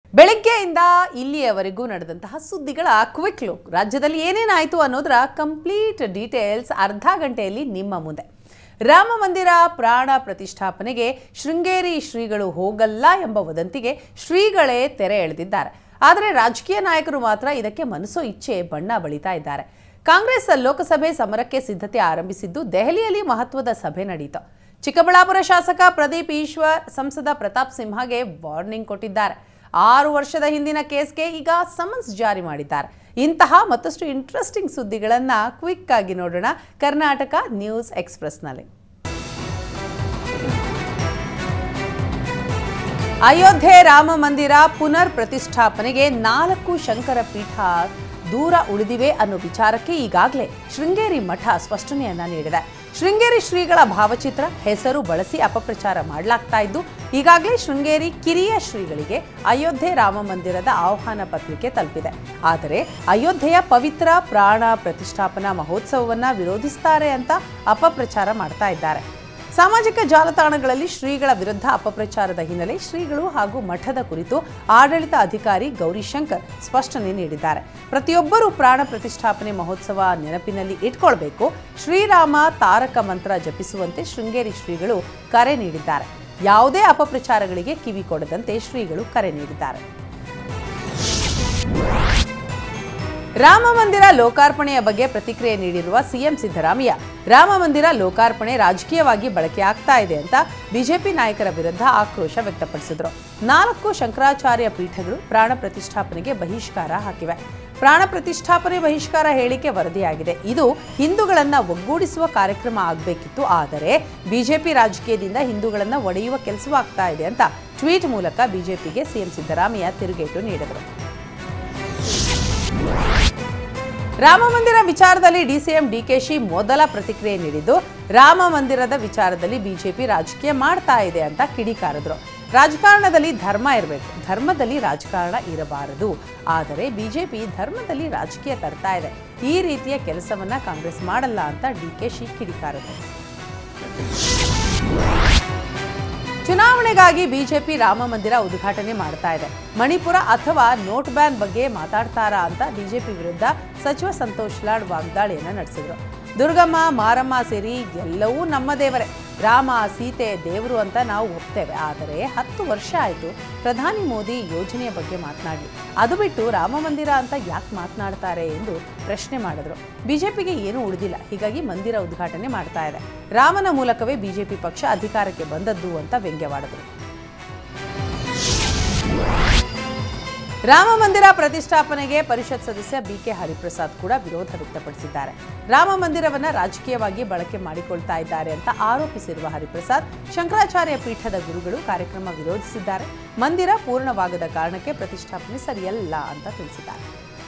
ಬೆಳಗ್ಗೆಯಿಂದ ಇಲ್ಲಿಯವರೆಗೂ ನಡೆದಂತಹ ಸುದ್ದಿಗಳ ಕ್ವಿಕ್ ಲುಕ್ ರಾಜ್ಯದಲ್ಲಿ ಏನೇನಾಯಿತು ಅನ್ನೋದರ ಕಂಪ್ಲೀಟ್ ಡೀಟೇಲ್ಸ್ ಅರ್ಧ ಗಂಟೆಯಲ್ಲಿ ನಿಮ್ಮ ಮುಂದೆ ರಾಮ ಮಂದಿರ ಪ್ರಾಣ ಪ್ರತಿಷ್ಠಾಪನೆಗೆ ಶೃಂಗೇರಿ ಶ್ರೀಗಳು ಹೋಗಲ್ಲ ಎಂಬ ವದಂತಿಗೆ ಶ್ರೀಗಳೇ ತೆರೆ ಎಳೆದಿದ್ದಾರೆ ಆದರೆ ರಾಜಕೀಯ ನಾಯಕರು ಮಾತ್ರ ಇದಕ್ಕೆ ಮನಸ್ಸೋ ಇಚ್ಛೆ ಬಣ್ಣ ಬಳಿತಾ ಇದ್ದಾರೆ ಕಾಂಗ್ರೆಸ್ ಲೋಕಸಭೆ ಸಮರಕ್ಕೆ ಸಿದ್ಧತೆ ಆರಂಭಿಸಿದ್ದು ದೆಹಲಿಯಲ್ಲಿ ಮಹತ್ವದ ಸಭೆ ನಡೆಯಿತು ಚಿಕ್ಕಬಳ್ಳಾಪುರ ಶಾಸಕ ಪ್ರದೀಪ್ ಈಶ್ವರ್ ಸಂಸದ ಪ್ರತಾಪ್ ಸಿಂಹಗೆ ವಾರ್ನಿಂಗ್ ಕೊಟ್ಟಿದ್ದಾರೆ ಆರು ವರ್ಷದ ಹಿಂದಿನ ಕೇಸ್ಗೆ ಈಗ ಸಮನ್ಸ್ ಜಾರಿ ಮಾಡಿದ್ದಾರೆ ಇಂತಹ ಮತ್ತಷ್ಟು ಇಂಟ್ರೆಸ್ಟಿಂಗ್ ಸುದ್ದಿಗಳನ್ನು ಕ್ವಿಕ್ ಆಗಿ ನೋಡೋಣ ಕರ್ನಾಟಕ ನ್ಯೂಸ್ ಎಕ್ಸ್ಪ್ರೆಸ್ನಲ್ಲಿ ಅಯೋಧ್ಯೆ ರಾಮ ಮಂದಿರ ಪುನರ್ ಪ್ರತಿಷ್ಠಾಪನೆಗೆ ನಾಲ್ಕು ಶಂಕರ ಪೀಠ ದೂರ ಉಳಿದಿವೆ ಅನ್ನೋ ವಿಚಾರಕ್ಕೆ ಈಗಾಗಲೇ ಶೃಂಗೇರಿ ಮಠ ಸ್ಪಷ್ಟನೆಯನ್ನ ನೀಡಿದೆ ಶೃಂಗೇರಿ ಶ್ರೀಗಳ ಭಾವಚಿತ್ರ ಹೆಸರು ಬಳಸಿ ಅಪಪ್ರಚಾರ ಮಾಡಲಾಗ್ತಾ ಇದ್ದು ಈಗಾಗಲೇ ಶೃಂಗೇರಿ ಕಿರಿಯ ಶ್ರೀಗಳಿಗೆ ಅಯೋಧ್ಯೆ ರಾಮ ಮಂದಿರದ ಆಹ್ವಾನ ಪತ್ರಿಕೆ ತಲುಪಿದೆ ಆದರೆ ಅಯೋಧ್ಯೆಯ ಪವಿತ್ರ ಪ್ರಾಣ ಪ್ರತಿಷ್ಠಾಪನಾ ಮಹೋತ್ಸವವನ್ನ ವಿರೋಧಿಸ್ತಾರೆ ಅಂತ ಅಪಪ್ರಚಾರ ಮಾಡ್ತಾ ಇದ್ದಾರೆ ಸಾಮಾಜಿಕ ಜಾಲತಾಣಗಳಲ್ಲಿ ಶ್ರೀಗಳ ವಿರುದ್ಧ ಅಪಪ್ರಚಾರದ ಹಿನ್ನೆಲೆ ಶ್ರೀಗಳು ಹಾಗೂ ಮಠದ ಕುರಿತು ಆಡಳಿತ ಅಧಿಕಾರಿ ಗೌರಿಶಂಕರ್ ಸ್ಪಷ್ಟನೆ ನೀಡಿದ್ದಾರೆ ಪ್ರತಿಯೊಬ್ಬರೂ ಪ್ರಾಣ ಪ್ರತಿಷ್ಠಾಪನೆ ಮಹೋತ್ಸವ ನೆನಪಿನಲ್ಲಿ ಇಟ್ಕೊಳ್ಬೇಕು ಶ್ರೀರಾಮ ತಾರಕ ಮಂತ್ರ ಜಪಿಸುವಂತೆ ಶೃಂಗೇರಿ ಶ್ರೀಗಳು ಕರೆ ನೀಡಿದ್ದಾರೆ ಯಾವುದೇ ಅಪಪ್ರಚಾರಗಳಿಗೆ ಕಿವಿ ಕೊಡದಂತೆ ಶ್ರೀಗಳು ಕರೆ ನೀಡಿದ್ದಾರೆ ರಾಮ ಮಂದಿರ ಲೋಕಾರ್ಪಣೆಯ ಬಗ್ಗೆ ಪ್ರತಿಕ್ರಿಯೆ ನೀಡಿರುವ ಸಿಎಂ ಸಿದ್ದರಾಮಯ್ಯ ರಾಮ ಮಂದಿರ ಲೋಕಾರ್ಪಣೆ ರಾಜಕೀಯವಾಗಿ ಬಳಕೆ ಆಗ್ತಾ ಇದೆ ಅಂತ ಬಿಜೆಪಿ ನಾಯಕರ ವಿರುದ್ಧ ಆಕ್ರೋಶ ವ್ಯಕ್ತಪಡಿಸಿದರು ನಾಲ್ಕು ಶಂಕರಾಚಾರ್ಯ ಪೀಠಗಳು ಪ್ರಾಣ ಪ್ರತಿಷ್ಠಾಪನೆಗೆ ಬಹಿಷ್ಕಾರ ಹಾಕಿವೆ ಪ್ರಾಣ ಪ್ರತಿಷ್ಠಾಪನೆ ಬಹಿಷ್ಕಾರ ಹೇಳಿಕೆ ವರದಿಯಾಗಿದೆ ಇದು ಹಿಂದೂಗಳನ್ನ ಒಗ್ಗೂಡಿಸುವ ಕಾರ್ಯಕ್ರಮ ಆಗಬೇಕಿತ್ತು ಆದರೆ ಬಿಜೆಪಿ ರಾಜಕೀಯದಿಂದ ಹಿಂದೂಗಳನ್ನ ಒಡೆಯುವ ಕೆಲಸವಾಗ್ತಾ ಇದೆ ಅಂತ ಟ್ವೀಟ್ ಮೂಲಕ ಬಿಜೆಪಿಗೆ ಸಿಎಂ ಸಿದ್ದರಾಮಯ್ಯ ತಿರುಗೇಟು ನೀಡಿದರು ರಾಮ ಮಂದಿರ ವಿಚಾರದಲ್ಲಿ ಡಿಸಿಎಂ ಡಿಕೆಶಿ ಮೊದಲ ಪ್ರತಿಕ್ರಿಯೆ ನೀಡಿದ್ದು ರಾಮ ಮಂದಿರದ ವಿಚಾರದಲ್ಲಿ ಬಿಜೆಪಿ ರಾಜಕೀಯ ಮಾಡ್ತಾ ಇದೆ ಅಂತ ಕಿಡಿಕಾರಿದ್ರು ರಾಜಕಾರಣದಲ್ಲಿ ಧರ್ಮ ಇರಬೇಕು ಧರ್ಮದಲ್ಲಿ ರಾಜಕಾರಣ ಇರಬಾರದು ಆದರೆ ಬಿಜೆಪಿ ಧರ್ಮದಲ್ಲಿ ರಾಜಕೀಯ ತರ್ತಾ ಇದೆ ಈ ರೀತಿಯ ಕೆಲಸವನ್ನ ಕಾಂಗ್ರೆಸ್ ಮಾಡಲ್ಲ ಅಂತ ಡಿಕೆಶಿ ಕಿಡಿಕಾರಿದ್ರು ಚುನಾವಣೆಗಾಗಿ ಬಿಜೆಪಿ ರಾಮ ಮಂದಿರ ಉದ್ಘಾಟನೆ ಮಾಡ್ತಾ ಇದೆ ಮಣಿಪುರ ಅಥವಾ ನೋಟ್ ಬ್ಯಾನ್ ಬಗ್ಗೆ ಮಾತಾಡ್ತಾರಾ ಅಂತ ಬಿಜೆಪಿ ವಿರುದ್ಧ ಸಚಿವ ಸಂತೋಷ್ ಲಾಡ್ ವಾಗ್ದಾಳಿಯನ್ನ ನಡೆಸಿದ್ರು ದುರ್ಗಮ್ಮ ಮಾರಮ್ಮ ಸೇರಿ ಎಲ್ಲವೂ ನಮ್ಮ ದೇವರೇ ರಾಮ ಸೀತೆ ದೇವರು ಅಂತ ನಾವು ಒಪ್ತೇವೆ ಆದರೆ ಹತ್ತು ವರ್ಷ ಆಯಿತು ಪ್ರಧಾನಿ ಮೋದಿ ಯೋಜನೆಯ ಬಗ್ಗೆ ಮಾತನಾಡಲಿ ಅದು ಬಿಟ್ಟು ರಾಮ ಮಂದಿರ ಅಂತ ಯಾಕೆ ಮಾತನಾಡ್ತಾರೆ ಎಂದು ಪ್ರಶ್ನೆ ಮಾಡಿದ್ರು ಬಿಜೆಪಿಗೆ ಏನೂ ಉಳಿದಿಲ್ಲ ಹೀಗಾಗಿ ಮಂದಿರ ಉದ್ಘಾಟನೆ ಮಾಡ್ತಾ ಇದೆ ರಾಮನ ಮೂಲಕವೇ ಬಿಜೆಪಿ ಪಕ್ಷ ಅಧಿಕಾರಕ್ಕೆ ಬಂದದ್ದು ಅಂತ ವ್ಯಂಗ್ಯವಾಡಿದ್ರು ರಾಮ ಮಂದಿರ ಪ್ರತಿಷ್ಠಾಪನೆಗೆ ಪರಿಷತ್ ಸದಸ್ಯ ಬಿಕೆ ಹರಿಪ್ರಸಾದ್ ಕೂಡ ವಿರೋಧ ವ್ಯಕ್ತಪಡಿಸಿದ್ದಾರೆ ರಾಮ ಮಂದಿರವನ್ನ ರಾಜಕೀಯವಾಗಿ ಬಳಕೆ ಮಾಡಿಕೊಳ್ತಾ ಇದ್ದಾರೆ ಅಂತ ಆರೋಪಿಸಿರುವ ಹರಿಪ್ರಸಾದ್ ಶಂಕರಾಚಾರ್ಯ ಪೀಠದ ಗುರುಗಳು ಕಾರ್ಯಕ್ರಮ ವಿರೋಧಿಸಿದ್ದಾರೆ ಮಂದಿರ ಪೂರ್ಣವಾಗದ ಕಾರಣಕ್ಕೆ ಪ್ರತಿಷ್ಠಾಪನೆ ಸರಿಯಲ್ಲ ಅಂತ ತಿಳಿಸಿದ್ದಾರೆ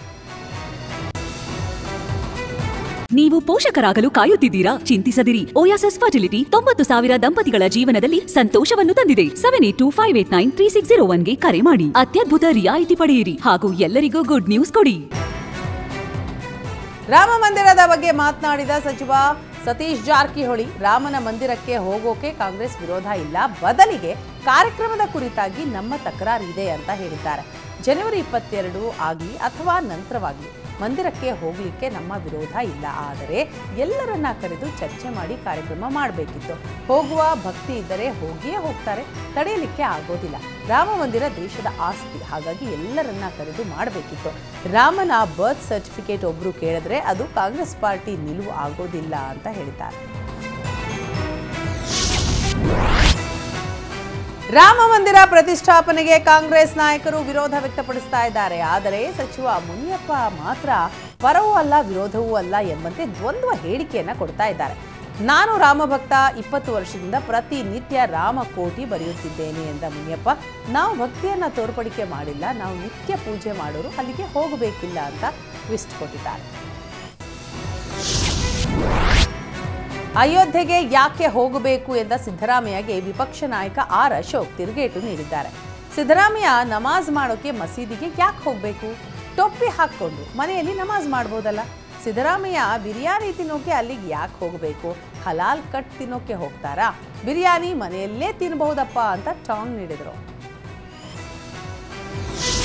ನೀವು ಪೋಷಕರಾಗಲು ಕಾಯುತ್ತಿದ್ದೀರಾ ಚಿಂತಿಸದಿರಿ ಓಯಾಸಸ್ ಫರ್ಟಿಲಿಟಿ ತೊಂಬತ್ತು ಸಾವಿರ ದಂಪತಿಗಳ ಜೀವನದಲ್ಲಿ ಸಂತೋಷವನ್ನು ತಂದಿದೆ seven eight two five eight nine three six zero ಒನ್ಗೆ ಕರೆ ಮಾಡಿ ಅತ್ಯದ್ಭುತ ರಿಯಾಯಿತಿ ಪಡೆಯಿರಿ ಹಾಗೂ ಎಲ್ಲರಿಗೂ ಗುಡ್ ನ್ಯೂಸ್ ಕೊಡಿ ರಾಮ ಮಂದಿರದ ಬಗ್ಗೆ ಮಾತನಾಡಿದ ಸಚಿವ ಸತೀಶ್ ಜಾರಕಿಹೊಳಿ ರಾಮನ ಮಂದಿರಕ್ಕೆ ಹೋಗೋಕೆ ಕಾಂಗ್ರೆಸ್ ವಿರೋಧ ಇಲ್ಲ ಬದಲಿಗೆ ಕಾರ್ಯಕ್ರಮದ ಕುರಿತಾಗಿ ನಮ್ಮ ತಕರಾರು ಇದೆ ಅಂತ ಹೇಳಿದ್ದಾರೆ ಜನವರಿ ಇಪ್ಪತ್ತೆರಡು ಆಗಲಿ ಅಥವಾ ನಂತರವಾಗಲಿ ಮಂದಿರಕ್ಕೆ ಹೋಗಲಿಕ್ಕೆ ನಮ್ಮ ವಿರೋಧ ಇಲ್ಲ ಆದರೆ ಎಲ್ಲರನ್ನ ಕರೆದು ಚರ್ಚೆ ಮಾಡಿ ಕಾರ್ಯಕ್ರಮ ಮಾಡಬೇಕಿತ್ತು ಹೋಗುವ ಭಕ್ತಿ ಇದ್ದರೆ ಹೋಗಿಯೇ ಹೋಗ್ತಾರೆ ತಡೆಯಲಿಕ್ಕೆ ಆಗೋದಿಲ್ಲ ರಾಮ ಮಂದಿರ ದೇಶದ ಆಸ್ತಿ ಹಾಗಾಗಿ ಎಲ್ಲರನ್ನ ಕರೆದು ಮಾಡಬೇಕಿತ್ತು ರಾಮನ ಬರ್ತ್ ಸರ್ಟಿಫಿಕೇಟ್ ಒಬ್ರು ಕೇಳಿದ್ರೆ ಅದು ಕಾಂಗ್ರೆಸ್ ಪಾರ್ಟಿ ನಿಲುವು ಆಗೋದಿಲ್ಲ ಅಂತ ಹೇಳಿದ್ದಾರೆ ರಾಮ ಮಂದಿರ ಪ್ರತಿಷ್ಠಾಪನೆಗೆ ಕಾಂಗ್ರೆಸ್ ನಾಯಕರು ವಿರೋಧ ವ್ಯಕ್ತಪಡಿಸ್ತಾ ಇದ್ದಾರೆ ಆದರೆ ಸಚಿವ ಮುನಿಯಪ್ಪ ಮಾತ್ರ ಪರವೂ ಅಲ್ಲ ವಿರೋಧವೂ ಅಲ್ಲ ಎಂಬಂತೆ ದ್ವಂದ್ವ ಹೇಳಿಕೆಯನ್ನ ಕೊಡ್ತಾ ಇದ್ದಾರೆ ನಾನು ರಾಮಭಕ್ತ ಇಪ್ಪತ್ತು ವರ್ಷದಿಂದ ಪ್ರತಿನಿತ್ಯ ರಾಮಕೋಟಿ ಬರೆಯುತ್ತಿದ್ದೇನೆ ಎಂದ ಮುನಿಯಪ್ಪ ನಾವು ಭಕ್ತಿಯನ್ನ ತೋರ್ಪಡಿಕೆ ಮಾಡಿಲ್ಲ ನಾವು ನಿತ್ಯ ಪೂಜೆ ಮಾಡೋರು ಅಲ್ಲಿಗೆ ಹೋಗಬೇಕಿಲ್ಲ ಅಂತ ಟ್ವಿಸ್ಟ್ ಕೊಟ್ಟಿದ್ದಾರೆ ಅಯೋಧ್ಯೆಗೆ ಯಾಕೆ ಹೋಗಬೇಕು ಎಂದ ಸಿದ್ದರಾಮಯ್ಯಗೆ ವಿಪಕ್ಷ ನಾಯಕ ಆರ್ ಅಶೋಕ್ ತಿರುಗೇಟು ನೀಡಿದ್ದಾರೆ ಸಿದ್ದರಾಮಯ್ಯ ನಮಾಜ್ ಮಾಡೋಕೆ ಮಸೀದಿಗೆ ಯಾಕೆ ಹೋಗಬೇಕು ಟೊಪ್ಪಿ ಹಾಕ್ಕೊಂಡು ಮನೆಯಲ್ಲಿ ನಮಾಜ್ ಮಾಡ್ಬೋದಲ್ಲ ಸಿದ್ದರಾಮಯ್ಯ ಬಿರಿಯಾನಿ ತಿನ್ನೋಕೆ ಅಲ್ಲಿಗೆ ಯಾಕೆ ಹೋಗಬೇಕು ಹಲಾಲ್ ಕಟ್ ತಿನ್ನೋಕೆ ಹೋಗ್ತಾರಾ ಬಿರಿಯಾನಿ ಮನೆಯಲ್ಲೇ ತಿನ್ನಬಹುದಪ್ಪ ಅಂತ ಟಾಂಗ್ ನೀಡಿದರು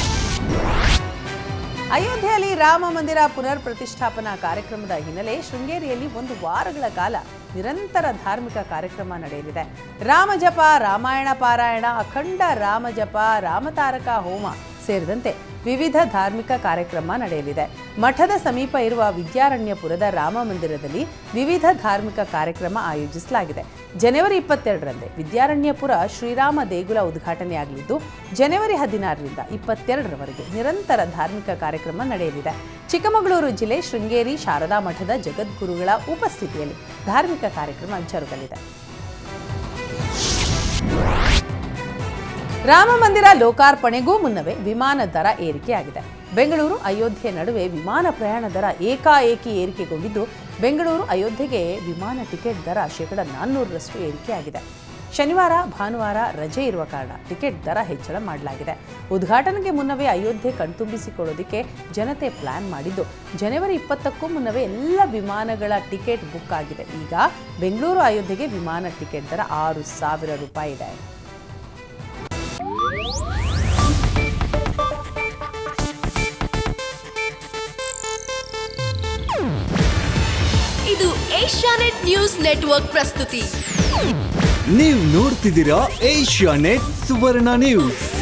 ಅಯೋಧ್ಯೆಯಲ್ಲಿ ರಾಮ ಮಂದಿರ ಪುನರ್ ಪ್ರತಿಷ್ಠಾಪನಾ ಕಾರ್ಯಕ್ರಮದ ಹಿನ್ನೆಲೆ ಶೃಂಗೇರಿಯಲ್ಲಿ ಒಂದು ವಾರಗಳ ಕಾಲ ನಿರಂತರ ಧಾರ್ಮಿಕ ಕಾರ್ಯಕ್ರಮ ನಡೆಯಲಿದೆ ರಾಮಜಪ ರಾಮಾಯಣ ಪಾರಾಯಣ ಅಖಂಡ ರಾಮಜಪ ರಾಮತಾರಕ ಹೋಮ ಸೇರಿದಂತೆ ವಿವಿಧ ಧಾರ್ಮಿಕ ಕಾರ್ಯಕ್ರಮ ನಡೆಯಲಿದೆ ಮಠದ ಸಮೀಪ ಇರುವ ವಿದ್ಯಾರಣ್ಯಪುರದ ರಾಮ ಮಂದಿರದಲ್ಲಿ ವಿವಿಧ ಧಾರ್ಮಿಕ ಕಾರ್ಯಕ್ರಮ ಆಯೋಜಿಸಲಾಗಿದೆ ಜನವರಿ ಇಪ್ಪತ್ತೆರಡರಂದೇ ವಿದ್ಯಾರಣ್ಯಪುರ ಶ್ರೀರಾಮ ದೇಗುಲ ಉದ್ಘಾಟನೆಯಾಗಲಿದ್ದು ಜನವರಿ ಹದಿನಾರರಿಂದ ಇಪ್ಪತ್ತೆರಡರವರೆಗೆ ನಿರಂತರ ಧಾರ್ಮಿಕ ಕಾರ್ಯಕ್ರಮ ನಡೆಯಲಿದೆ ಚಿಕ್ಕಮಗಳೂರು ಜಿಲ್ಲೆ ಶೃಂಗೇರಿ ಶಾರದಾ ಮಠದ ಜಗದ್ಗುರುಗಳ ಉಪಸ್ಥಿತಿಯಲ್ಲಿ ಧಾರ್ಮಿಕ ಕಾರ್ಯಕ್ರಮ ಜರುಗಲಿದೆ ರಾಮ ಮಂದಿರ ಲೋಕಾರ್ಪಣೆಗೂ ಮುನ್ನವೇ ವಿಮಾನ ದರ ಏರಿಕೆಯಾಗಿದೆ ಬೆಂಗಳೂರು ಅಯೋಧ್ಯೆ ನಡುವೆ ವಿಮಾನ ಪ್ರಯಾಣ ದರ ಏಕಾಏಕಿ ಏರಿಕೆಗೊಂಡಿದ್ದು ಬೆಂಗಳೂರು ಅಯೋಧ್ಯೆಗೆ ವಿಮಾನ ಟಿಕೆಟ್ ದರ ಶೇಕಡ ನಾನ್ನೂರರಷ್ಟು ಏರಿಕೆಯಾಗಿದೆ ಶನಿವಾರ ಭಾನುವಾರ ರಜೆ ಇರುವ ಕಾರಣ ಟಿಕೆಟ್ ದರ ಹೆಚ್ಚಳ ಮಾಡಲಾಗಿದೆ ಉದ್ಘಾಟನೆಗೆ ಮುನ್ನವೇ ಅಯೋಧ್ಯೆ ಕಣ್ತುಂಬಿಸಿಕೊಳ್ಳೋದಕ್ಕೆ ಜನತೆ ಪ್ಲಾನ್ ಮಾಡಿದ್ದು ಜನವರಿ ಇಪ್ಪತ್ತಕ್ಕೂ ಮುನ್ನವೇ ಎಲ್ಲ ವಿಮಾನಗಳ ಟಿಕೆಟ್ ಬುಕ್ ಆಗಿದೆ ಈಗ ಬೆಂಗಳೂರು ಅಯೋಧ್ಯೆಗೆ ವಿಮಾನ ಟಿಕೆಟ್ ದರ ಆರು ಸಾವಿರ ರೂಪಾಯಿ ಇದೆ ಇದು ಏಷ್ಯಾನೆಟ್ ನ್ಯೂಸ್ ನೆಟ್ವರ್ಕ್ ಪ್ರಸ್ತುತಿ ನೀವು ನೋಡ್ತಿದ್ದೀರಾ ಏಷ್ಯಾ ನೆಟ್ ಸುವರ್ಣ ನ್ಯೂಸ್